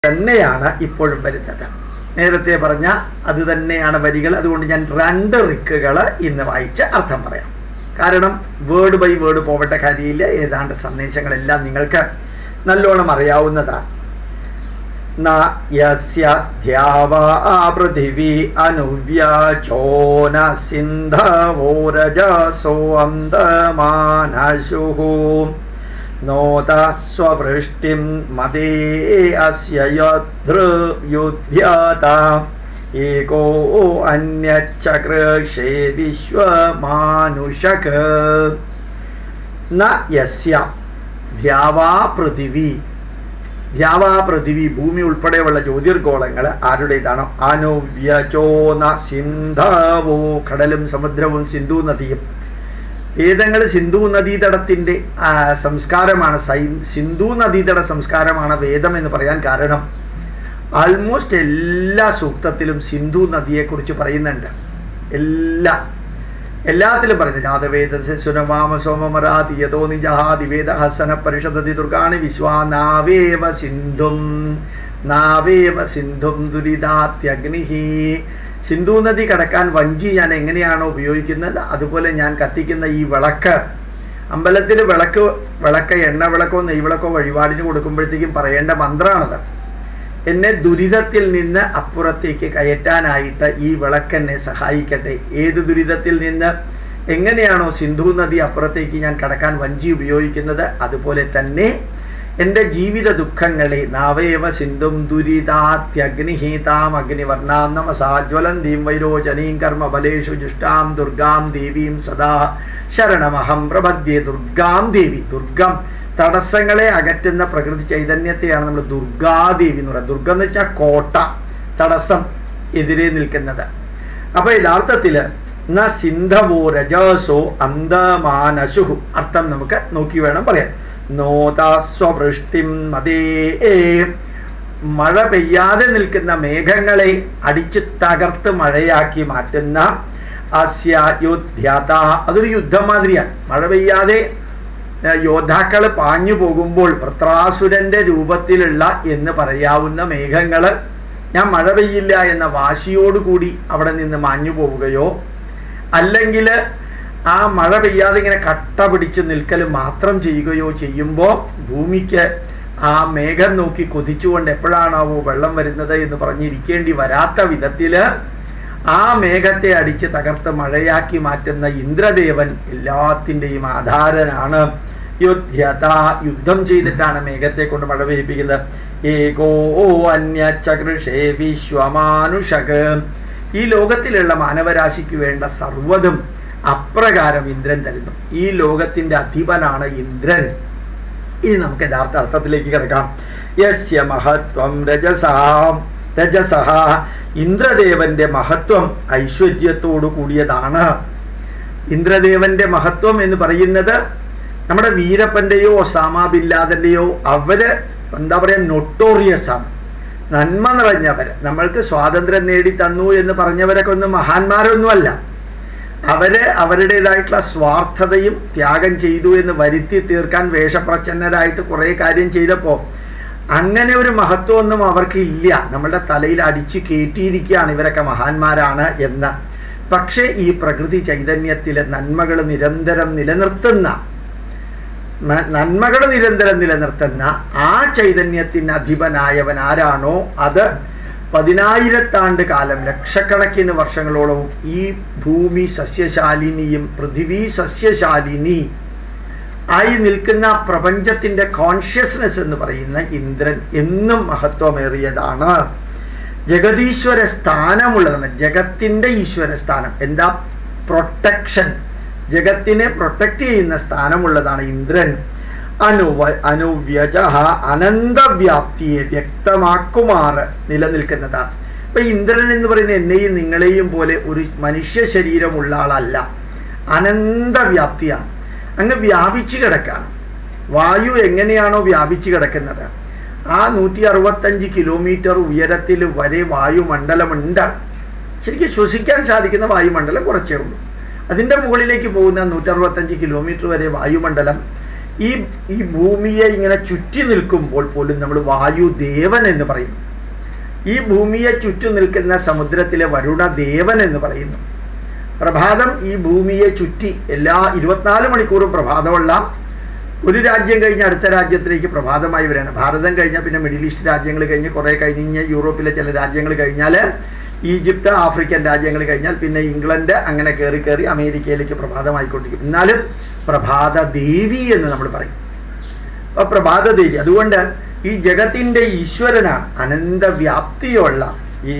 തന്നെയാണ് ഇപ്പോഴും വരുന്നത് നേരത്തെ പറഞ്ഞ അത് തന്നെയാണ് വരികൾ അതുകൊണ്ട് ഞാൻ രണ്ട് റിക്കുകൾ ഇന്ന് വായിച്ച് അർത്ഥം പറയാം കാരണം വേർഡ് ബൈ വേർഡ് പോവേണ്ട കാര്യമില്ല ഏതാണ്ട് സന്ദേശങ്ങളെല്ലാം നിങ്ങൾക്ക് നല്ലോണം അറിയാവുന്നതാണ് ന യസ്യ ധ്യാവാ പൃഥിവി അനുവ്യചോന സിന്ധവോ രജസോ അന്തമാനശുഃ നോത സ്വവൃഷ്ടിം മദേ അസ്യ യുദ്ധ്യത ഏകോ അന്യചക്രഷേ വിശ്വമാനുഷക് ന യസ്യ ധ്യാവാ പൃഥിവി ധ്യാവാ പൃഥിവി ഭൂമി ഉൾപ്പെടെയുള്ള ജ്യോതിർഗോളങ്ങൾ ആരുടേതാണോ അനുവ്യചോന സിന്ധവോ കടലും സമുദ്രവും സിന്ധു നദിയും വേദങ്ങൾ സിന്ധു നദീതടത്തിൻ്റെ സംസ്കാരമാണ് സൈ സിന്ധു നദീതട സംസ്കാരമാണ് വേദം എന്ന് പറയാൻ കാരണം ആൾമോസ്റ്റ് എല്ലാ സൂക്തത്തിലും സിന്ധു നദിയെക്കുറിച്ച് പറയുന്നുണ്ട് എല്ലാ എല്ലാത്തിലും പറയുന്നത് ജാതവേദ സുനമാമ സോമമരാതി യഥോ നിജഹാതി വേദ ഹസന പരിഷദതി ദുർഗാണി വിശ്വാനാവേവ സിന്ധും നാവേവ സിന്ധും ദുരിതാത്യഗ്നിഹി സിന്ധു നദി കടക്കാൻ വഞ്ചി ഞാൻ എങ്ങനെയാണോ ഉപയോഗിക്കുന്നത് അതുപോലെ ഞാൻ കത്തിക്കുന്ന ഈ വിളക്ക് അമ്പലത്തിൽ വിളക്ക് വിളക്ക് എണ്ണ വിളക്കോ നെയ്വിളക്കോ വഴിപാടിന് കൊടുക്കുമ്പോഴത്തേക്കും പറയേണ്ട മന്ത്രമാണത് എന്നെ ദുരിതത്തിൽ നിന്ന് അപ്പുറത്തേക്ക് കയറ്റാനായിട്ട് ഈ വിളക്കെന്നെ സഹായിക്കട്ടെ ഏത് ദുരിതത്തിൽ നിന്ന് എങ്ങനെയാണോ സിന്ധു നദി അപ്പുറത്തേക്ക് ഞാൻ കടക്കാൻ വഞ്ചി ഉപയോഗിക്കുന്നത് അതുപോലെ തന്നെ എൻ്റെ ജീവിത ദുഃഖങ്ങളെ നാവേവ സിന്ധും ദുരിതാത്യഗ്നിഹീതാം അഗ്നിവർണാം നമസാജ്വലന്തീം വൈരോചനീം കർമ്മബലേഷു ജുഷ്ടാം ദുർഗാം ദേവീം സദാ ശരണമഹം പ്രപദ്യേ ദുർഗാം ദേവി ദുർഗം തടസ്സങ്ങളെ അകറ്റുന്ന പ്രകൃതി ചൈതന്യത്തെയാണ് നമ്മൾ ദുർഗാദേവി എന്ന് പറയുന്നത് ദുർഗ എന്ന് വെച്ചാൽ കോട്ട തടസ്സം എതിരെ നിൽക്കുന്നത് അപ്പൊ യഥാർത്ഥത്തിൽ ന സിന്ധവോ രജസോ അന്തമാനശുഹു അർത്ഥം നമുക്ക് നോക്കി വേണം പറയാൻ നോതാസ്വവൃഷ്ടിം മതേ മഴ പെയ്യാതെ നിൽക്കുന്ന മേഘങ്ങളെ അടിച്ച് തകർത്ത് മഴയാക്കി മാറ്റുന്ന അസ്യ യുദ്ധ്യത അതൊരു യുദ്ധം മാതിരിയാണ് മഴ പെയ്യാതെ യോദ്ധാക്കൾ പാഞ്ഞു പോകുമ്പോൾ വൃത്രാസുരന്റെ രൂപത്തിലുള്ള എന്ന് പറയാവുന്ന മേഘങ്ങൾ ഞാൻ മഴ പെയ്യില്ല എന്ന വാശിയോടുകൂടി അവിടെ നിന്ന് മാഞ്ഞു പോവുകയോ അല്ലെങ്കിൽ ആ മഴ പെയ്യാതെ ഇങ്ങനെ കട്ട പിടിച്ച് നിൽക്കൽ മാത്രം ചെയ്യുകയോ ചെയ്യുമ്പോൾ ഭൂമിക്ക് ആ മേഘം നോക്കി കൊതിച്ചുകൊണ്ട് എപ്പോഴാണാവോ വെള്ളം വരുന്നത് എന്ന് പറഞ്ഞിരിക്കേണ്ടി വരാത്ത വിധത്തിൽ ആ മേഘത്തെ അടിച്ച് തകർത്ത് മഴയാക്കി മാറ്റുന്ന ഇന്ദ്രദേവൻ എല്ലാത്തിൻ്റെയും ആധാരനാണ് യുദ്ധ്യത യുദ്ധം ചെയ്തിട്ടാണ് മേഘത്തെ കൊണ്ട് മഴ പെയ്യിപ്പിക്കുന്നത് ഏകോ അന്യ ചകൃഷേ വിശ്വമാനുഷക് ഈ ലോകത്തിലുള്ള മാനവരാശിക്ക് വേണ്ട സർവ്വതും അപ്രകാരം ഇന്ദ്രൻ തരുന്നു ഈ ലോകത്തിൻ്റെ അധിപനാണ് ഇന്ദ്രൻ ഇനി നമുക്ക് യഥാർത്ഥ അർത്ഥത്തിലേക്ക് കിടക്കാം യസ്യ മഹത്വം രജസാം രജസഹ ഇന്ദ്രദേവന്റെ മഹത്വം ഐശ്വര്യത്തോടു കൂടിയതാണ് ഇന്ദ്രദേവന്റെ മഹത്വം എന്ന് പറയുന്നത് നമ്മുടെ വീരപ്പൻ്റെയോ ഒസാമ ബില്ലാദൻ്റെയോ അവര് എന്താ പറയുക നൊട്ടോറിയസ് ആണ് നന്മ നിറഞ്ഞവർ നമ്മൾക്ക് സ്വാതന്ത്ര്യം നേടി തന്നു എന്ന് പറഞ്ഞവരൊക്കെ ഒന്നും മഹാന്മാരൊന്നുമല്ല അവര് അവരുടേതായിട്ടുള്ള സ്വാർത്ഥതയും ത്യാഗം ചെയ്തു എന്ന് വരുത്തി തീർക്കാൻ വേഷപ്രച്ഛന്നരായിട്ട് കുറേ കാര്യം ചെയ്തപ്പോൾ അങ്ങനെ ഒരു മഹത്വമൊന്നും അവർക്ക് ഇല്ല നമ്മളുടെ തലയിൽ അടിച്ചു കയറ്റിയിരിക്കുകയാണ് ഇവരൊക്കെ മഹാന്മാരാണ് എന്ന് പക്ഷേ ഈ പ്രകൃതി ചൈതന്യത്തിലെ നന്മകൾ നിരന്തരം നിലനിർത്തുന്ന നന്മകൾ നിരന്തരം നിലനിർത്തുന്ന ആ ചൈതന്യത്തിന് അധിപനായവൻ ആരാണോ അത് പതിനായിരത്താണ്ട് കാലം ലക്ഷക്കണക്കിന് വർഷങ്ങളോളം ഈ ഭൂമി സസ്യശാലിനിയും പൃഥിവി സസ്യശാലിനി ആയി നിൽക്കുന്ന പ്രപഞ്ചത്തിൻ്റെ കോൺഷ്യസ്നെസ് എന്ന് പറയുന്ന ഇന്ദ്രൻ എന്നും മഹത്വമേറിയതാണ് ജഗതീശ്വര സ്ഥാനമുള്ളതാണ് ജഗത്തിൻ്റെ ഈശ്വര സ്ഥാനം എന്താ പ്രൊട്ടക്ഷൻ ജഗത്തിനെ പ്രൊട്ടക്റ്റ് ചെയ്യുന്ന സ്ഥാനമുള്ളതാണ് ഇന്ദ്രൻ അനുവ അനുവ്യജ അനന്തവ്യാപ്തിയെ വ്യക്തമാക്കുമാറ് നിലനിൽക്കുന്നതാണ് ഇപ്പൊ ഇന്ദ്രൻ എന്ന് പറയുന്ന എന്നെയും നിങ്ങളെയും പോലെ ഒരു മനുഷ്യ ശരീരമുള്ള ആളല്ല അനന്തവ്യാപ്തിയാണ് അങ്ങ് വ്യാപിച്ചു കിടക്കാണ് വായു എങ്ങനെയാണോ വ്യാപിച്ചു കിടക്കുന്നത് ആ നൂറ്റി അറുപത്തഞ്ച് കിലോമീറ്റർ ഉയരത്തിൽ വരെ വായുമണ്ഡലമുണ്ട് ശരിക്കും ശ്വസിക്കാൻ സാധിക്കുന്ന വായുമണ്ഡലം കുറച്ചേ ഉള്ളൂ അതിൻ്റെ മുകളിലേക്ക് പോകുന്ന നൂറ്ററുപത്തഞ്ച് കിലോമീറ്റർ വരെ വായുമണ്ഡലം ഈ ഈ ഭൂമിയെ ഇങ്ങനെ ചുറ്റി നിൽക്കുമ്പോൾ പോലും നമ്മൾ വായുദേവൻ എന്ന് പറയുന്നു ഈ ഭൂമിയെ ചുറ്റി നിൽക്കുന്ന സമുദ്രത്തിലെ വരുണദേവൻ എന്ന് പറയുന്നു പ്രഭാതം ഈ ഭൂമിയെ ചുറ്റി എല്ലാ ഇരുപത്തിനാല് മണിക്കൂറും പ്രഭാതമുള്ള ഒരു രാജ്യം കഴിഞ്ഞ് അടുത്ത രാജ്യത്തിലേക്ക് പ്രഭാതമായി വരികയാണ് ഭാരതം കഴിഞ്ഞാൽ പിന്നെ മിഡിൽ ഈസ്റ്റ് രാജ്യങ്ങൾ കഴിഞ്ഞ് കുറേ കഴിഞ്ഞ് യൂറോപ്പിലെ ചില രാജ്യങ്ങൾ കഴിഞ്ഞാൽ ഈജിപ്ത് ആഫ്രിക്കൻ രാജ്യങ്ങൾ കഴിഞ്ഞാൽ പിന്നെ ഇംഗ്ലണ്ട് അങ്ങനെ കയറി കയറി അമേരിക്കയിലേക്ക് പ്രഭാതമായിക്കൊണ്ടിരിക്കും എന്നാലും പ്രഭാത ദേവി എന്ന് നമ്മൾ പറയും അപ്പോൾ പ്രഭാത ദേവി അതുകൊണ്ട് ഈ ജഗത്തിൻ്റെ ഈശ്വരനാണ് അനന്തവ്യാപ്തിയുള്ള ഈ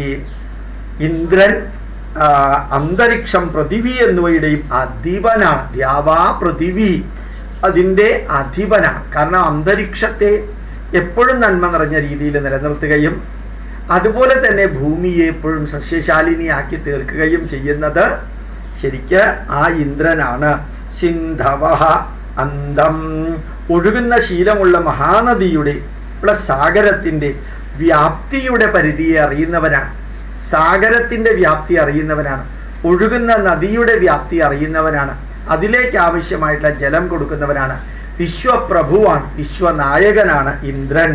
ഇന്ദ്രൻ ആ, അന്തരീക്ഷം പൃഥിവി എന്നിവയുടെയും അധിപനാണ് ദ്യാവാ പൃഥിവി അതിൻ്റെ അധിപനാണ് കാരണം അന്തരീക്ഷത്തെ എപ്പോഴും നന്മ നിറഞ്ഞ രീതിയിൽ നിലനിർത്തുകയും അതുപോലെ തന്നെ ഭൂമിയെ എപ്പോഴും സസ്യശാലിനിയാക്കി തീർക്കുകയും ചെയ്യുന്നത് ശരിക്ക് ആ ഇന്ദ്രനാണ് സിന്ധവ അന്തം ഒഴുകുന്ന ശീലമുള്ള മഹാനദിയുടെ പ്ലസ് സാഗരത്തിൻ്റെ വ്യാപ്തിയുടെ പരിധിയെ അറിയുന്നവനാണ് സാഗരത്തിൻ്റെ വ്യാപ്തി അറിയുന്നവനാണ് ഒഴുകുന്ന നദിയുടെ വ്യാപ്തി അറിയുന്നവനാണ് അതിലേക്ക് ആവശ്യമായിട്ടുള്ള ജലം കൊടുക്കുന്നവനാണ് വിശ്വപ്രഭുവാണ് വിശ്വനായകനാണ് ഇന്ദ്രൻ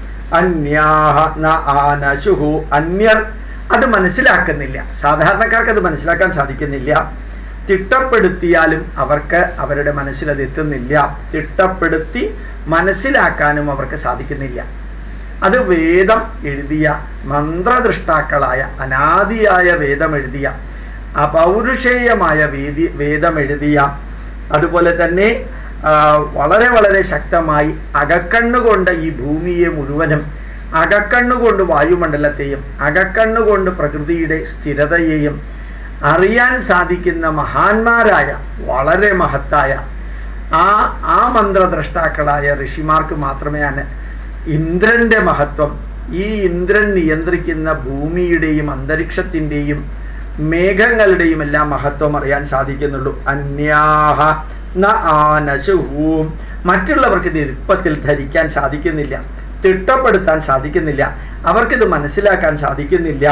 അന്യാഹ ന ആനശുഹു അന്യർ അത് മനസ്സിലാക്കുന്നില്ല സാധാരണക്കാർക്ക് അത് മനസ്സിലാക്കാൻ സാധിക്കുന്നില്ല തിട്ടപ്പെടുത്തിയാലും അവർക്ക് അവരുടെ മനസ്സിൽ അത് എത്തുന്നില്ല തിട്ടപ്പെടുത്തി മനസ്സിലാക്കാനും അവർക്ക് സാധിക്കുന്നില്ല അത് വേദം എഴുതിയ മന്ത്രദൃഷ്ടാക്കളായ അനാദിയായ വേദം എഴുതിയ അപൗരുഷേയമായ വേദി വേദം എഴുതിയ അതുപോലെ തന്നെ ആ, വളരെ വളരെ ശക്തമായി അകക്കണ്ണുകൊണ്ട് ഈ ഭൂമിയെ മുഴുവനും അകക്കണ്ണുകൊണ്ട് വായുമണ്ഡലത്തെയും അകക്കണ്ണുകൊണ്ട് പ്രകൃതിയുടെ സ്ഥിരതയെയും അറിയാൻ സാധിക്കുന്ന മഹാന്മാരായ വളരെ മഹത്തായ ആ ആ മന്ത്രദ്രഷ്ടാക്കളായ ഋഷിമാർക്ക് മാത്രമേ അന ഇന്ദ്രൻ്റെ മഹത്വം ഈ ഇന്ദ്രൻ നിയന്ത്രിക്കുന്ന ഭൂമിയുടെയും അന്തരീക്ഷത്തിൻ്റെയും മേഘങ്ങളുടെയും എല്ലാം മഹത്വം അറിയാൻ സാധിക്കുന്നുള്ളൂ അന്യാഹ ന ആനശുഹു മറ്റുള്ളവർക്ക് ഇത് എളുപ്പത്തിൽ ധരിക്കാൻ സാധിക്കുന്നില്ല തിട്ടപ്പെടുത്താൻ സാധിക്കുന്നില്ല അവർക്കിത് മനസ്സിലാക്കാൻ സാധിക്കുന്നില്ല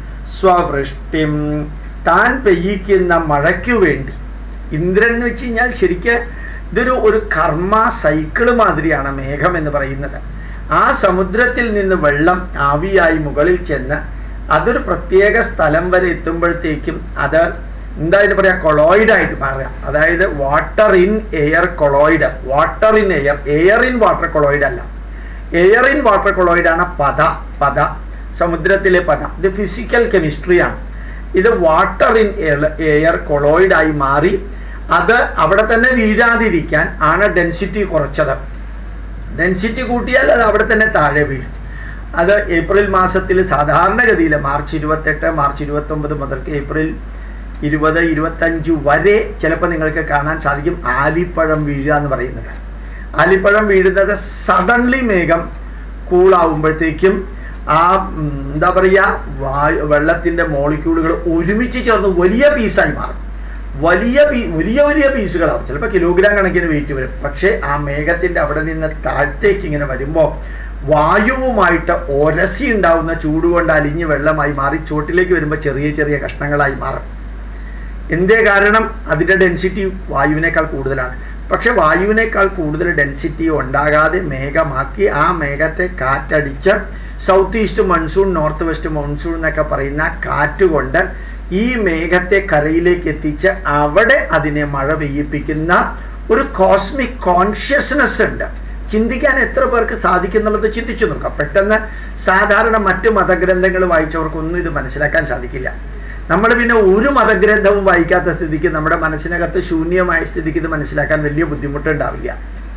സ്വവൃഷ്ടിം താൻ പെയ്യിക്കുന്ന മഴയ്ക്കു വേണ്ടി ഇന്ദ്രൻ എന്ന് വെച്ച് കഴിഞ്ഞാൽ ശരിക്ക് ഇതൊരു ഒരു കർമ്മ സൈക്കിള് മാതിരിയാണ് മേഘം എന്ന് പറയുന്നത് ആ സമുദ്രത്തിൽ നിന്ന് വെള്ളം ആവിയായി മുകളിൽ ചെന്ന് അതൊരു പ്രത്യേക സ്ഥലം വരെ എത്തുമ്പോഴത്തേക്കും അത് എന്താ ഇതിന് പറയാ കൊളോയിഡായിട്ട് മാറുക അതായത് water in air colloid water in air air in water colloid അല്ല എയർ ഇൻ വാട്ടർ കൊളോയിഡാണ് പദ പദ സമുദ്രത്തിലെ പദ ഇത് ഫിസിക്കൽ കെമിസ്ട്രിയാണ് ഇത് വാട്ടർ ഇൻ എയർ കൊളോയിഡായി മാറി അത് അവിടെ തന്നെ വീഴാതിരിക്കാൻ ആണ് ഡെൻസിറ്റി കുറച്ചത് ഡെൻസിറ്റി കൂട്ടിയാൽ അത് അവിടെ തന്നെ താഴെ വീഴും അത് ഏപ്രിൽ മാസത്തിൽ സാധാരണഗതിയിൽ മാർച്ച് ഇരുപത്തെട്ട് മാർച്ച് ഇരുപത്തൊമ്പത് മുതൽക്ക് ഏപ്രിൽ ഇരുപത് ഇരുപത്തഞ്ച് വരെ ചിലപ്പോൾ നിങ്ങൾക്ക് കാണാൻ സാധിക്കും ആലിപ്പഴം വീഴുക എന്ന് പറയുന്നത് ആലിപ്പഴം വീഴുന്നത് സഡൻലി മേഘം കൂളാവുമ്പോഴത്തേക്കും ആ ഉം, എന്താ പറയുക വായു വെള്ളത്തിൻ്റെ മോളിക്യൂളുകൾ ഒരുമിച്ച് ചേർന്ന് വലിയ പീസായി മാറും വലിയ പീ വലിയ വലിയ പീസുകളാവും ചിലപ്പോൾ കിലോഗ്രാം കണക്കിന് വെയിറ്റ് വരും പക്ഷേ ആ മേഘത്തിൻ്റെ അവിടെ നിന്ന് താഴത്തേക്ക് ഇങ്ങനെ വരുമ്പോൾ വായുവുമായിട്ട് ഒരസി ഉണ്ടാവുന്ന ചൂട് കൊണ്ട് അലിഞ്ഞ് വെള്ളമായി മാറി ചോട്ടിലേക്ക് വരുമ്പോൾ ചെറിയ ചെറിയ കഷ്ണങ്ങളായി മാറും എന്തേ കാരണം അതിൻ്റെ ഡെൻസിറ്റി വായുവിനേക്കാൾ കൂടുതലാണ് പക്ഷെ വായുവിനേക്കാൾ കൂടുതൽ ഡെൻസിറ്റി ഉണ്ടാകാതെ മേഘമാക്കി ആ മേഘത്തെ കാറ്റടിച്ച് south east monsoon north west monsoon എന്നൊക്കെ പറയുന്ന കാറ്റ് കൊണ്ട് ഈ മേഘത്തെ കരയിലേക്ക് എത്തിച്ച് അവിടെ അതിനെ മഴ പെയ്യിപ്പിക്കുന്ന ഒരു കോസ്മിക് കോൺഷ്യസ്നെസ് ഉണ്ട് ചിന്തിക്കാൻ എത്ര പേർക്ക് സാധിക്കുന്നുള്ളത് ചിന്തിച്ചു നോക്കാം പെട്ടെന്ന് സാധാരണ മറ്റ് മതഗ്രന്ഥങ്ങൾ വായിച്ചവർക്കൊന്നും ഇത് മനസ്സിലാക്കാൻ സാധിക്കില്ല നമ്മൾ പിന്നെ ഒരു മതഗ്രന്ഥവും വായിക്കാത്ത സ്ഥിതിക്ക് നമ്മുടെ മനസ്സിനകത്ത് ശൂന്യമായ സ്ഥിതിക്ക് ഇത് മനസ്സിലാക്കാൻ വലിയ ബുദ്ധിമുട്ടുണ്ടാവില്ല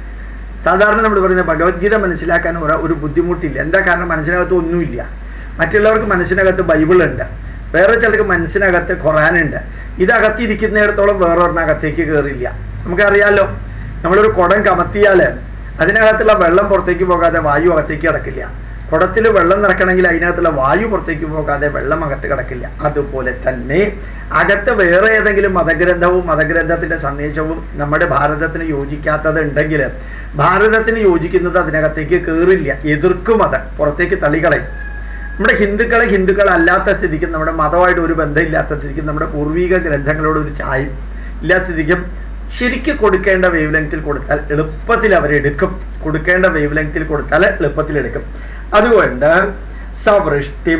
സാധാരണ നമ്മൾ പറയുന്നത് ഭഗവത്ഗീത മനസ്സിലാക്കാൻ ഒരു ഒരു ബുദ്ധിമുട്ടില്ല എന്താ കാരണം മനസ്സിനകത്ത് ഒന്നുമില്ല മറ്റുള്ളവർക്ക് മനസ്സിനകത്ത് ബൈബിളുണ്ട് വേറെ ചിലർക്ക് മനസ്സിനകത്ത് ഖുറാനുണ്ട് ഇതകത്തിരിക്കുന്നിടത്തോളം വേറൊരെണ്ണകത്തേക്ക് കയറില്ല നമുക്കറിയാലോ നമ്മളൊരു കുടം കമത്തിയാൽ അതിനകത്തുള്ള വെള്ളം പുറത്തേക്ക് പോകാതെ വായു അകത്തേക്ക് കിടക്കില്ല കുടത്തിൽ വെള്ളം നിറക്കണമെങ്കിൽ അതിനകത്തുള്ള വായു പുറത്തേക്ക് പോകാതെ വെള്ളം അകത്ത് കിടക്കില്ല അതുപോലെ തന്നെ അകത്ത് വേറെ ഏതെങ്കിലും മതഗ്രന്ഥവും മതഗ്രന്ഥത്തിൻ്റെ സന്ദേശവും നമ്മുടെ ഭാരതത്തിന് യോജിക്കാത്തത് ഉണ്ടെങ്കിൽ ഭാരതത്തിന് യോജിക്കുന്നത് അതിനകത്തേക്ക് കയറില്ല എതിർക്കും അത് പുറത്തേക്ക് തള്ളിക്കളയും നമ്മുടെ ഹിന്ദുക്കളെ ഹിന്ദുക്കളല്ലാത്ത സ്ഥിതിക്കും നമ്മുടെ മതമായിട്ട് ഒരു ബന്ധമില്ലാത്ത സ്ഥിതിക്കും നമ്മുടെ പൂർവിക ഗ്രന്ഥങ്ങളോട് ഒരു ചായ ഇല്ലാത്ത സ്ഥിതിക്കും ശരിക്ക് കൊടുക്കേണ്ട വേവ് ലെങ്ത്തിൽ കൊടുത്താൽ എളുപ്പത്തിൽ അവരെടുക്കും കൊടുക്കേണ്ട വേവ് ലെങ്ത്തിൽ കൊടുത്താൽ എളുപ്പത്തിൽ എടുക്കും അതുകൊണ്ട് സവൃഷ്ടിം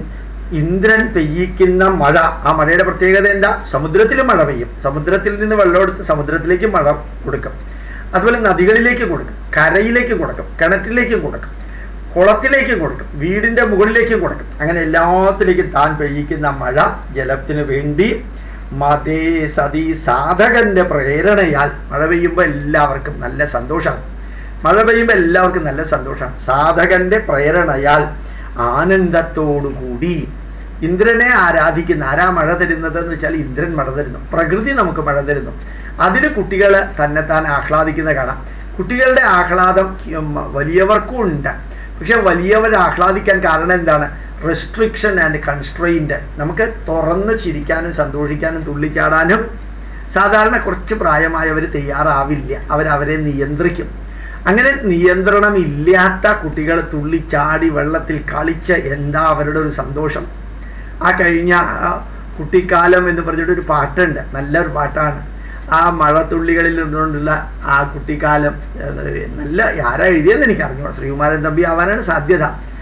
ഇന്ദ്രൻ പെയ്യിക്കുന്ന മഴ ആ മഴയുടെ പ്രത്യേകത എന്താ സമുദ്രത്തിൽ മഴ പെയ്യും സമുദ്രത്തിൽ നിന്ന് വെള്ളമെടുത്ത് സമുദ്രത്തിലേക്ക് മഴ കൊടുക്കും അതുപോലെ നദികളിലേക്ക് കൊടുക്കും കരയിലേക്ക് കൊടുക്കും കിണറ്റിലേക്ക് കൊടുക്കും കുളത്തിലേക്ക് കൊടുക്കും വീടിൻ്റെ മുകളിലേക്ക് കൊടുക്കും അങ്ങനെ എല്ലാത്തിലേക്കും താൻ പെയ്യിക്കുന്ന മഴ ജലത്തിന് വേണ്ടി മതേ സതി സാധകന്റെ പ്രേരണയാൽ മഴ പെയ്യുമ്പോൾ എല്ലാവർക്കും നല്ല സന്തോഷമാണ് മഴ പെയ്യുമ്പോൾ എല്ലാവർക്കും നല്ല സന്തോഷമാണ് സാധകന്റെ പ്രേരണയാൽ ആനന്ദത്തോടുകൂടി ഇന്ദ്രനെ ആരാധിക്കുന്ന ആരാ മഴ തരുന്നത് എന്ന് വെച്ചാൽ ഇന്ദ്രൻ മഴ തരുന്നു പ്രകൃതി നമുക്ക് മഴ തരുന്നു അതിന് കുട്ടികൾ തന്നെത്താൻ ആഹ്ലാദിക്കുന്ന കാണാം കുട്ടികളുടെ ആഹ്ലാദം ഉം, വലിയവർക്കും ഉണ്ട് പക്ഷെ വലിയവർ ആഹ്ലാദിക്കാൻ കാരണം എന്താണ് റെസ്ട്രിക്ഷൻ ആൻഡ് കൺസ്ട്രെയിൻറ്റ് നമുക്ക് തുറന്ന് ചിരിക്കാനും സന്തോഷിക്കാനും തുള്ളിച്ചാടാനും സാധാരണ കുറച്ച് പ്രായമായവർ തയ്യാറാവില്ല അവരവരെ നിയന്ത്രിക്കും അങ്ങനെ നിയന്ത്രണം ഇല്ലാത്ത കുട്ടികൾ തുള്ളിച്ചാടി വെള്ളത്തിൽ കളിച്ച് എന്താ അവരുടെ ഒരു സന്തോഷം ആ കഴിഞ്ഞ ആ, കുട്ടിക്കാലം എന്ന് പറഞ്ഞിട്ട് ഒരു പാട്ടുണ്ട് നല്ലൊരു പാട്ടാണ് ആ മഴത്തുള്ളികളിൽ നിന്നുകൊണ്ടുള്ള ആ കുട്ടിക്കാലം അത് നല്ല ആരാ എഴുതിയെന്ന് എനിക്ക് അറിഞ്ഞു ശ്രീകുമാരൻ തമ്പി ആവാനാണ് സാധ്യത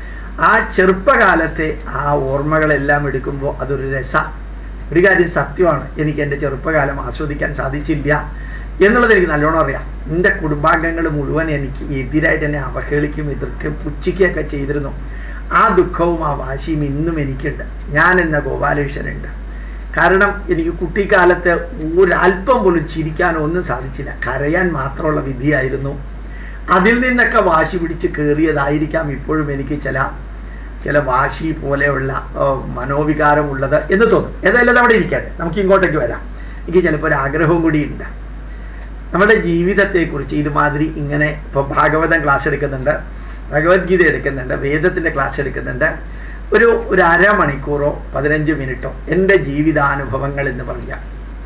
ആ ചെറുപ്പകാലത്തെ ആ ഓർമ്മകളെല്ലാം എടുക്കുമ്പോൾ അതൊരു രസ ഒരു കാര്യം സത്യമാണ് എനിക്ക് എൻ്റെ ചെറുപ്പകാലം ആസ്വദിക്കാൻ സാധിച്ചില്ല എന്നുള്ളത് എനിക്ക് നല്ലോണം അറിയാം എൻ്റെ കുടുംബാംഗങ്ങൾ മുഴുവൻ എനിക്ക് എതിരായിട്ട് എന്നെ അവഹേളിക്കും എതിർക്കും പുച്ഛിക്കുകയൊക്കെ ചെയ്തിരുന്നു ആ ദുഃഖവും ആ വാശിയും ഇന്നും എനിക്കുണ്ട് ഞാൻ എന്ന ഗോപാലകൃഷ്ണനുണ്ട് കാരണം എനിക്ക് കുട്ടിക്കാലത്ത് ഒരല്പം പോലും ചിരിക്കാനോ ഒന്നും സാധിച്ചില്ല കരയാൻ മാത്രമുള്ള വിധിയായിരുന്നു അതിൽ നിന്നൊക്കെ വാശി പിടിച്ച് കയറിയതായിരിക്കാം ഇപ്പോഴും എനിക്ക് ചില ചില വാശി പോലെയുള്ള ആ, മനോവികാരമുള്ളത് എന്ന് തോന്നും ഏതായാലും അത് അവിടെ ഇരിക്കട്ടെ നമുക്ക് ഇങ്ങോട്ടേക്ക് വരാം എനിക്ക് ചിലപ്പോൾ ഒരു ആഗ്രഹവും കൂടിയുണ്ട് നമ്മുടെ ജീവിതത്തെക്കുറിച്ച് ഇതുമാതിരി ഇങ്ങനെ ഇപ്പോൾ ഭാഗവതം ക്ലാസ് എടുക്കുന്നുണ്ട് ഭഗവത്ഗീത എടുക്കുന്നുണ്ട് വേദത്തിൻ്റെ ക്ലാസ് എടുക്കുന്നുണ്ട് ഒരു ഒരു അരമണിക്കൂറോ പതിനഞ്ച് മിനിറ്റോ എൻ്റെ ജീവിതാനുഭവങ്ങൾ എന്ന് പറഞ്ഞാൽ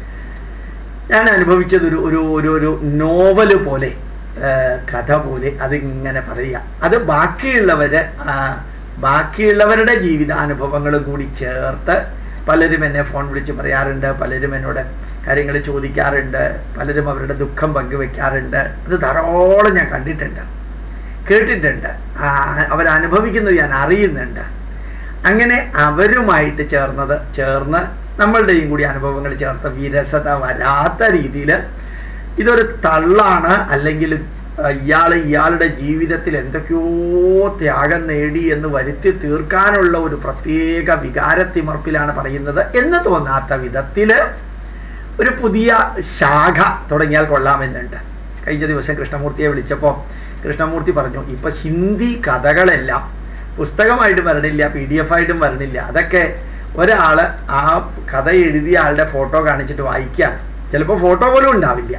ഞാൻ അനുഭവിച്ചത് ഒരു ഒരു ഒരു ഒരു നോവല് പോലെ ആ, കഥ പോലെ അതിങ്ങനെ പറയുക അത് ബാക്കിയുള്ളവര് ആ, ബാക്കിയുള്ളവരുടെ ജീവിതാനുഭവങ്ങളും കൂടി ചേർത്ത് പലരും എന്നെ ഫോൺ വിളിച്ച് പറയാറുണ്ട് പലരും എന്നോട് കാര്യങ്ങൾ ചോദിക്കാറുണ്ട് പലരും അവരുടെ ദുഃഖം പങ്കുവെക്കാറുണ്ട് അത് ധാരാളം ഞാൻ കണ്ടിട്ടുണ്ട് കേട്ടിട്ടുണ്ട് ആ, അവരനുഭവിക്കുന്നത് ഞാൻ അറിയുന്നുണ്ട് അങ്ങനെ അവരുമായിട്ട് ചേർന്നത് ചേർന്ന് നമ്മളുടെയും കൂടി അനുഭവങ്ങൾ ചേർത്ത് വിരസത വരാത്ത രീതിയിൽ ഇതൊരു തള്ളാണ് അല്ലെങ്കിൽ ഇയാൾ ഇയാളുടെ ജീവിതത്തിൽ എന്തൊക്കെയോ ത്യാഗം നേടി എന്ന് വരുത്തി തീർക്കാനുള്ള ഒരു പ്രത്യേക വികാരത്തിമർപ്പിലാണ് പറയുന്നത് എന്ന് തോന്നാത്ത വിധത്തിൽ ഒരു പുതിയ ശാഖ തുടങ്ങിയാൽ കൊള്ളാമെന്നുണ്ട് കഴിഞ്ഞ ദിവസം കൃഷ്ണമൂർത്തിയെ വിളിച്ചപ്പോൾ കൃഷ്ണമൂർത്തി പറഞ്ഞു ഇപ്പം ഹിന്ദി കഥകളെല്ലാം പുസ്തകമായിട്ടും വരണില്ല പി ഡി എഫ് ആയിട്ടും വരണില്ല അതൊക്കെ ഒരാൾ ആ കഥ എഴുതിയ ആളുടെ ഫോട്ടോ കാണിച്ചിട്ട് വായിക്കുകയാണ് ചിലപ്പോൾ ഫോട്ടോ പോലും ഉണ്ടാവില്ല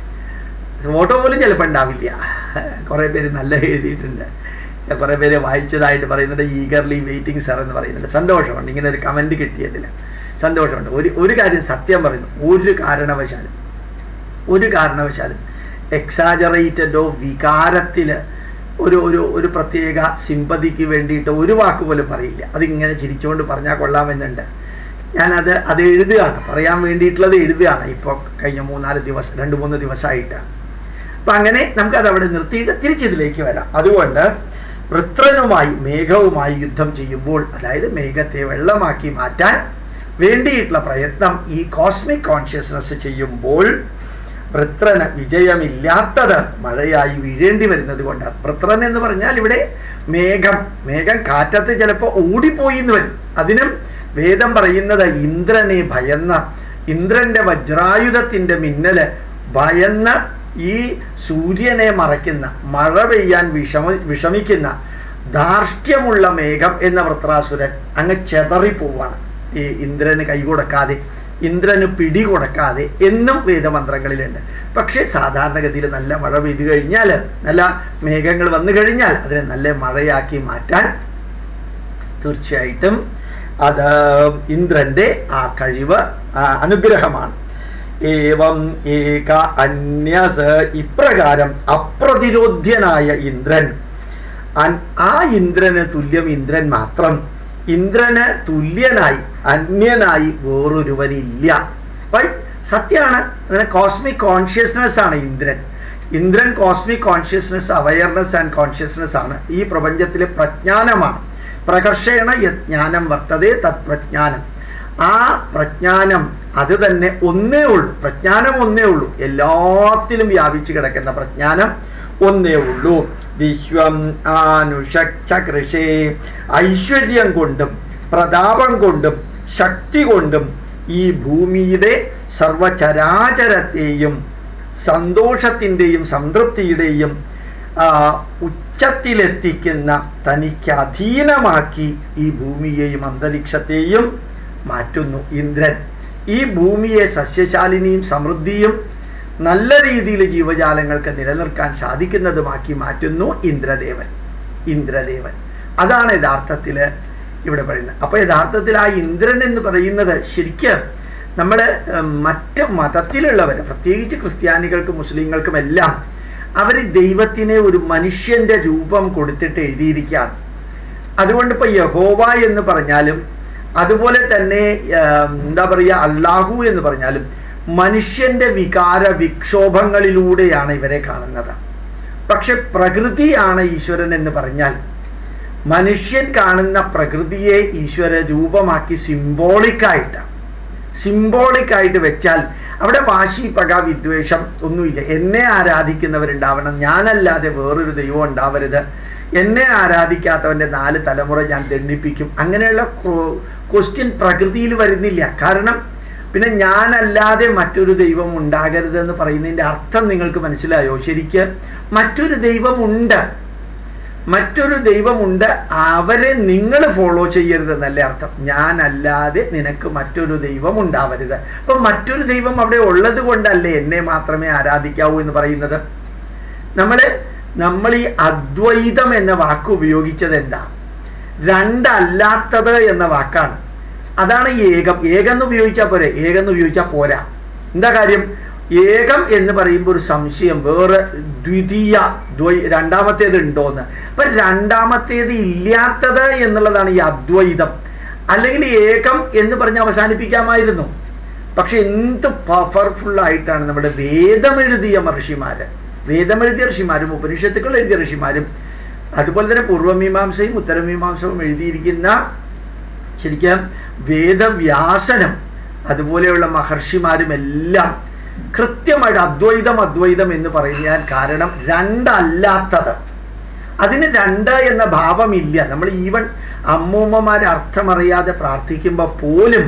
ഫോട്ടോ പോലും ചിലപ്പോൾ ഉണ്ടാവില്ല കുറേ പേര് നല്ല എഴുതിയിട്ടുണ്ട് കുറേ പേര് വായിച്ചതായിട്ട് പറയുന്നുണ്ട് ഈഗർലി വെയിറ്റിംഗ് സർ എന്ന് പറയുന്നുണ്ട് സന്തോഷമുണ്ട് ഇങ്ങനെ ഒരു കമൻറ്റ് കിട്ടിയതിൽ സന്തോഷമുണ്ട് ഒരു ഒരു കാര്യം സത്യം പറയുന്നു ഒരു കാരണവശാലും ഒരു കാരണവശാലും എക്സാജറേറ്റഡോ വികാരത്തിൽ ഒരു ഒരു ഒരു പ്രത്യേക സിമ്പതിക്ക് വേണ്ടിയിട്ട് ഒരു വാക്ക് പോലും പറയില്ല അതിങ്ങനെ ചിരിച്ചുകൊണ്ട് പറഞ്ഞാൽ കൊള്ളാമെന്നുണ്ട് ഞാനത് അത് എഴുതുകയാണ് പറയാൻ വേണ്ടിയിട്ടുള്ളത് എഴുതുകയാണ് ഇപ്പോൾ കഴിഞ്ഞ മൂന്നാല് ദിവസം രണ്ട് മൂന്ന് ദിവസമായിട്ട് അപ്പം അങ്ങനെ നമുക്കത് അവിടെ നിർത്തിയിട്ട് തിരിച്ചിതിലേക്ക് വരാം അതുകൊണ്ട് വൃത്രനുമായി മേഘവുമായി യുദ്ധം ചെയ്യുമ്പോൾ അതായത് മേഘത്തെ വെള്ളമാക്കി മാറ്റാൻ വേണ്ടിയിട്ടുള്ള പ്രയത്നം ഈ കോസ്മിക് കോൺഷ്യസ്നസ് ചെയ്യുമ്പോൾ വൃത്രന് വിജയമില്ലാത്തത് മഴയായി വീഴേണ്ടി വരുന്നത് കൊണ്ടാണ് വൃത്രൻ എന്ന് പറഞ്ഞാൽ ഇവിടെ മേഘം മേഘം കാറ്റത്ത് ചിലപ്പോൾ ഓടിപ്പോയി എന്ന് വരും അതിനും വേദം പറയുന്നത് ഇന്ദ്രനെ ഭയന്ന ഇന്ദ്രന്റെ വജ്രായുധത്തിന്റെ മിന്നല് ഭയന്ന് ഈ സൂര്യനെ മറയ്ക്കുന്ന മഴ പെയ്യാൻ വിഷമ വിഷമിക്കുന്ന ധാർഷ്ട്യമുള്ള മേഘം എന്ന വൃത്രാസുരൻ അങ്ങ് ചെതറിപ്പോവാണ് ഈ ഇന്ദ്രന് കൈ കൊടുക്കാതെ ഇന്ദ്രന് പിടി കൊടുക്കാതെ എന്നും വേദമന്ത്രങ്ങളിലുണ്ട് പക്ഷേ സാധാരണഗതിയിൽ നല്ല മഴ പെയ്തു കഴിഞ്ഞാൽ നല്ല മേഘങ്ങൾ വന്നു കഴിഞ്ഞാൽ അതിനെ നല്ല മഴയാക്കി മാറ്റാൻ തീർച്ചയായിട്ടും അത് ഇന്ദ്രന്റെ ആ കഴിവ് ആ അനുഗ്രഹമാണ് ഏവം ഏക അന്യസ് ഇപ്രകാരം അപ്രതിരോധ്യനായ ഇന്ദ്രൻ അൻ- ആ ഇന്ദ്രന് തുല്യം ഇന്ദ്രൻ മാത്രം ഇന്ദ്രന് തുല്യനായി അന്യനായി വേറൊരുവനില്ല അപ്പൊ സത്യമാണ് അതിന് കോസ്മിക് കോൺഷ്യസ്നെസ് ആണ് Indran Indran cosmic consciousness awareness and consciousness ആണ് ഈ പ്രപഞ്ചത്തിലെ പ്രജ്ഞാനമാണ് പ്രകർഷേണ യജ്ഞാനം വർത്തതേ തത് പ്രജ്ഞാനം ആ പ്രജ്ഞാനം അത് തന്നെ ഒന്നേ ഉള്ളൂ പ്രജ്ഞാനം ഒന്നേ ഉള്ളൂ എല്ലാത്തിലും വ്യാപിച്ചു കിടക്കുന്ന പ്രജ്ഞാനം ഒന്നേ ഉള്ളൂ വിശ്വം ആനുഷക്ഷ കൃഷേ ഐശ്വര്യം കൊണ്ടും പ്രതാപം കൊണ്ടും ശക്തി കൊണ്ടും ഈ ഭൂമിയുടെ സർവചരാചരത്തെയും സന്തോഷത്തിൻ്റെയും സംതൃപ്തിയുടെയും ആ, ഉച്ചത്തിലെത്തിക്കുന്ന തനിക്ക് അധീനമാക്കി ഈ ഭൂമിയെയും അന്തരീക്ഷത്തെയും മാറ്റുന്നു ഇന്ദ്രൻ ഈ ഭൂമിയെ സസ്യശാലിനിയും സമൃദ്ധിയും നല്ല രീതിയിൽ ജീവജാലങ്ങൾക്ക് നിലനിർത്താൻ സാധിക്കുന്നതുമാക്കി മാറ്റുന്നു ഇന്ദ്രദേവൻ ഇന്ദ്രദേവൻ അതാണ് യഥാർത്ഥത്തിൽ ഇവിടെ പറയുന്നത് അപ്പോൾ യഥാർത്ഥത്തിൽ ആ ഇന്ദ്രൻ എന്ന് പറയുന്നത് ശരിക്കും നമ്മൾ മറ്റ് മതത്തിലുള്ളവർ പ്രത്യേകിച്ച് ക്രിസ്ത്യാനികൾക്കും മുസ്ലിങ്ങൾക്കും എല്ലാം അവർ ദൈവത്തിനെ ഒരു മനുഷ്യൻ്റെ രൂപം കൊടുത്തിട്ട് എഴുതിയിരിക്കുകയാണ് അതുകൊണ്ട് ഇപ്പോൾ യഹോവ എന്ന് പറഞ്ഞാലും അതുപോലെ തന്നെ ആം, എന്താ പറയുക അള്ളാഹു എന്ന് പറഞ്ഞാലും മനുഷ്യൻ്റെ വികാര വിക്ഷോഭങ്ങളിലൂടെയാണ് ഇവരെ കാണുന്നത് പക്ഷെ പ്രകൃതിയാണ് ഈശ്വരൻ എന്ന് പറഞ്ഞാൽ മനുഷ്യൻ കാണുന്ന പ്രകൃതിയെ ഈശ്വര രൂപമാക്കി സിംബോളിക്കായിട്ട് സിംബോളിക്കായിട്ട് വെച്ചാൽ അവിടെ വാശി പക വിദ്വേഷം ഒന്നുമില്ല എന്നെ ആരാധിക്കുന്നവരുണ്ടാവണം ഞാനല്ലാതെ വേറൊരു ദൈവം ഉണ്ടാവരുത് എന്നെ ആരാധിക്കാത്തവൻ്റെ നാല് തലമുറ ഞാൻ ദണ്ഡിപ്പിക്കും അങ്ങനെയുള്ള ക്വസ്റ്റ്യൻ പ്രകൃതിയിൽ വരുന്നില്ല കാരണം പിന്നെ ഞാനല്ലാതെ മറ്റൊരു ദൈവം ഉണ്ടാകരുതെന്ന് പറയുന്നതിൻ്റെ അർത്ഥം നിങ്ങൾക്ക് മനസ്സിലായോ ശരിക്ക് മറ്റൊരു ദൈവമുണ്ട് മറ്റൊരു ദൈവമുണ്ട് അവരെ നിങ്ങൾ ഫോളോ ചെയ്യരുതെന്നല്ലേ അർത്ഥം ഞാനല്ലാതെ നിനക്ക് മറ്റൊരു ദൈവം ഉണ്ടാവരുത് അപ്പം മറ്റൊരു ദൈവം അവിടെ ഉള്ളത് കൊണ്ടല്ലേ എന്നെ മാത്രമേ ആരാധിക്കാവൂ എന്ന് പറയുന്നത് നമ്മൾ നമ്മൾ ഈ അദ്വൈതം എന്ന വാക്ക് ഉപയോഗിച്ചത് എന്താ രണ്ടല്ലാത്തത് എന്ന വാക്കാണ് അതാണ് ഏകം ഏകം എന്ന് ഉപയോഗിച്ചാൽ പോരെ ഏകം എന്ന് ഉപയോഗിച്ചാൽ പോരാ എന്താ കാര്യം ഏകം എന്ന് പറയുമ്പോൾ ഒരു സംശയം വേറെ ദ്വിതീയ ദ്വൈ രണ്ടാമത്തേത് ഉണ്ടോന്ന് അപ്പൊ രണ്ടാമത്തേത് ഇല്ലാത്തത് എന്നുള്ളതാണ് ഈ അദ്വൈതം അല്ലെങ്കിൽ ഏകം എന്ന് പറഞ്ഞ് അവസാനിപ്പിക്കാമായിരുന്നു പക്ഷെ എന്ത് പവർഫുൾ ആയിട്ടാണ് നമ്മുടെ വേദമെഴുതിയ ഋഷിമാര് വേദമെഴുതിയ ഋഷിമാരും ഉപനിഷത്തുക്കൾ എഴുതിയ ഋഷിമാരും അതുപോലെ തന്നെ പൂർവമീമാംസയും ഉത്തരമീമാംസവും എഴുതിയിരിക്കുന്ന ശരിക്കും വേദവ്യാസനം അതുപോലെയുള്ള മഹർഷിമാരും എല്ലാം കൃത്യമായിട്ട് അദ്വൈതം അദ്വൈതം എന്ന് പറയാൻ കാരണം രണ്ടല്ലാത്തത് അതിന് രണ്ട് എന്ന ഭാവമില്ല നമ്മൾ ഈവൻ അമ്മൂമ്മമാരെ അർത്ഥമറിയാതെ പ്രാർത്ഥിക്കുമ്പോൾ പോലും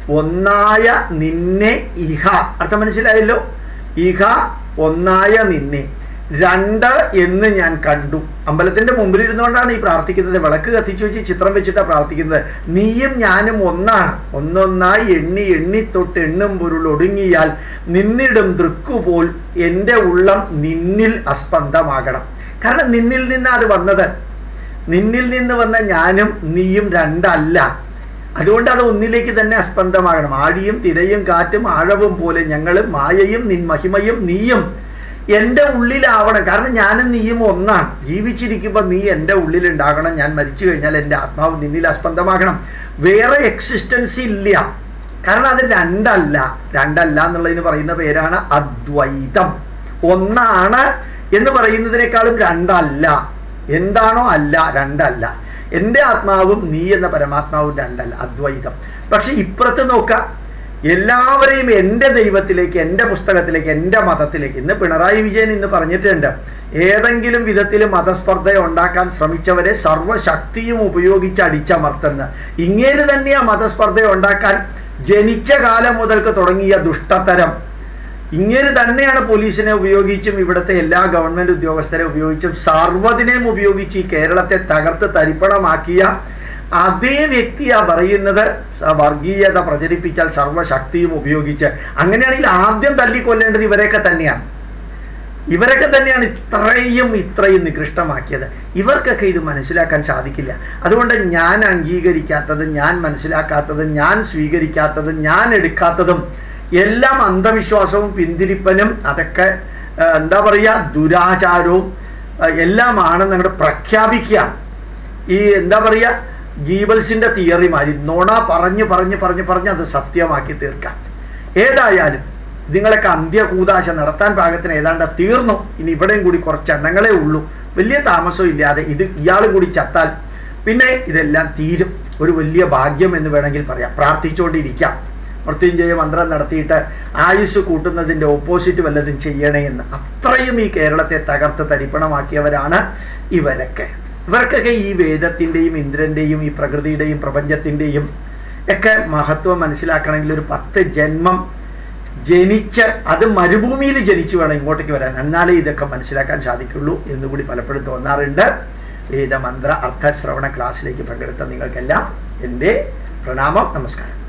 ഒന്നായ നിന്നെ ഇഹ അർത്ഥം മനസ്സിലായല്ലോ ഇഹ ഒന്നായ നിന്നെ രണ്ട് എന്ന് ഞാൻ കണ്ടു അമ്പലത്തിന്റെ മുമ്പിൽ ഇരുന്നുകൊണ്ടാണ് ഈ പ്രാർത്ഥിക്കുന്നത് വിളക്ക് കത്തിച്ചു വെച്ച് ചിത്രം വെച്ചിട്ടാണ് പ്രാർത്ഥിക്കുന്നത് നീയും ഞാനും ഒന്നാണ് ഒന്നൊന്നായി എണ്ണി എണ്ണി തൊട്ട് എണ്ണും പൊരുൾ ഒടുങ്ങിയാൽ നിന്നിടും ദൃക്കുപോൽ എൻ്റെ ഉള്ളം നിന്നിൽ അസ്പന്ദമാകണം കാരണം നിന്നിൽ നിന്നാണ് അത് വന്നത് നിന്നിൽ നിന്ന് വന്ന ഞാനും നീയും രണ്ടല്ല അതുകൊണ്ട് അത് ഒന്നിലേക്ക് തന്നെ അസ്പന്ദമാകണം ആഴിയും തിരയും കാറ്റും ആഴവും പോലെ ഞങ്ങളും മായയും നിൻ മഹിമയും നീയും എൻ്റെ ഉള്ളിലാവണം കാരണം ഞാനും നീയും ഒന്നാണ് ജീവിച്ചിരിക്കുമ്പോൾ നീ എൻ്റെ ഉള്ളിൽ ഉണ്ടാകണം ഞാൻ മരിച്ചു കഴിഞ്ഞാൽ എൻ്റെ ആത്മാവ് നിന്നിൽ അസ്പന്ദമാകണം വേറെ എക്സിസ്റ്റൻസ് ഇല്ല കാരണം അത് രണ്ടല്ല രണ്ടല്ല എന്നുള്ളതിന് പറയുന്ന പേരാണ് അദ്വൈതം ഒന്നാണ് എന്ന് പറയുന്നതിനേക്കാളും രണ്ടല്ല എന്താണോ അല്ല രണ്ടല്ല എൻ്റെ ആത്മാവും നീ എന്ന പരമാത്മാവും രണ്ടല്ല അദ്വൈതം പക്ഷെ ഇപ്പുറത്ത് നോക്കാം എല്ലാവരെയും എൻ്റെ ദൈവത്തിലേക്ക് എൻ്റെ പുസ്തകത്തിലേക്ക് എൻ്റെ മതത്തിലേക്ക് ഇന്ന് പിണറായി വിജയൻ ഇന്ന് പറഞ്ഞിട്ടുണ്ട് ഏതെങ്കിലും വിധത്തിൽ മതസ്പർദ്ധ ഉണ്ടാക്കാൻ ശ്രമിച്ചവരെ സർവശക്തിയും ഉപയോഗിച്ച് അടിച്ചമർത്തുന്ന ഇങ്ങേര് തന്നെയാ മതസ്പർദ്ധ ഉണ്ടാക്കാൻ ജനിച്ച കാലം മുതൽക്ക് തുടങ്ങിയ ദുഷ്ടതരം ഇങ്ങനെ തന്നെയാണ് പോലീസിനെ ഉപയോഗിച്ചും ഇവിടുത്തെ എല്ലാ ഗവൺമെന്റ് ഉദ്യോഗസ്ഥരെ ഉപയോഗിച്ചും സർവ്വതിനെയും ഉപയോഗിച്ച് ഈ കേരളത്തെ തകർത്ത് തരിപ്പണമാക്കിയ അതേ വ്യക്തിയാ പറയുന്നത് സ- വർഗീയത പ്രചരിപ്പിച്ചാൽ സർവ്വശക്തിയും ഉപയോഗിച്ച് അങ്ങനെയാണെങ്കിൽ ആദ്യം തല്ലിക്കൊല്ലേണ്ടത് ഇവരെയൊക്കെ തന്നെയാണ് ഇവരൊക്കെ തന്നെയാണ് ഇത്രയും ഇത്രയും നികൃഷ്ടമാക്കിയത് ഇവർക്കൊക്കെ ഇത് മനസ്സിലാക്കാൻ സാധിക്കില്ല അതുകൊണ്ട് ഞാൻ അംഗീകരിക്കാത്തത് ഞാൻ മനസ്സിലാക്കാത്തത് ഞാൻ സ്വീകരിക്കാത്തത് ഞാൻ എടുക്കാത്തതും എല്ലാം അന്ധവിശ്വാസവും പിന്തിരിപ്പനും അതൊക്കെ ആ, എന്താ പറയുക ദുരാചാരവും ആ, എല്ലാമാണെന്ന് അങ്ങോട്ട് പ്രഖ്യാപിക്കുകയാണ് ഈ എന്താ പറയുക ഗീബൽസിൻ്റെ തിയറി മാറി നുണ പറഞ്ഞ് പറഞ്ഞ് പറഞ്ഞ് പറഞ്ഞ് അത് സത്യമാക്കി തീർക്കാം ഏതായാലും നിങ്ങളൊക്കെ അന്ത്യകൂതാശ നടത്താൻ പാകത്തിന് ഏതാണ്ട് തീർന്നു ഇനി ഇവിടെയും കൂടി കുറച്ച് എണ്ണങ്ങളേ ഉള്ളൂ വലിയ താമസം ഇല്ലാതെ ഇത് ഇയാൾ കൂടി ചത്താൽ പിന്നെ ഇതെല്ലാം തീരും ഒരു വലിയ ഭാഗ്യം എന്ന് വേണമെങ്കിൽ പറയാം പ്രാർത്ഥിച്ചുകൊണ്ടിരിക്കാം മൃത്യുഞ്ജയ മന്ത്രം നടത്തിയിട്ട് ആയുസ് കൂട്ടുന്നതിൻ്റെ ഓപ്പോസിറ്റ് വല്ലതും ചെയ്യണേ എന്ന് അത്രയും ഈ കേരളത്തെ തകർത്ത് തരിപ്പണമാക്കിയവരാണ് ഇവരൊക്കെ ഇവർക്കൊക്കെ ഈ വേദത്തിൻ്റെയും ഇന്ദ്രൻ്റെയും ഈ പ്രകൃതിയുടെയും പ്രപഞ്ചത്തിൻ്റെയും ഒക്കെ മഹത്വം മനസ്സിലാക്കണമെങ്കിൽ ഒരു പത്ത് ജന്മം ജനിച്ച് അത് മരുഭൂമിയിൽ ജനിച്ചു വേണം ഇങ്ങോട്ടേക്ക് വരാൻ എന്നാലേ ഇതൊക്കെ മനസ്സിലാക്കാൻ സാധിക്കുള്ളൂ എന്നുകൂടി പലപ്പോഴും തോന്നാറുണ്ട് വേദമന്ത്ര അർത്ഥശ്രവണ ക്ലാസ്സിലേക്ക് പങ്കെടുത്ത നിങ്ങൾക്കെല്ലാം എൻ്റെ പ്രണാമം നമസ്കാരം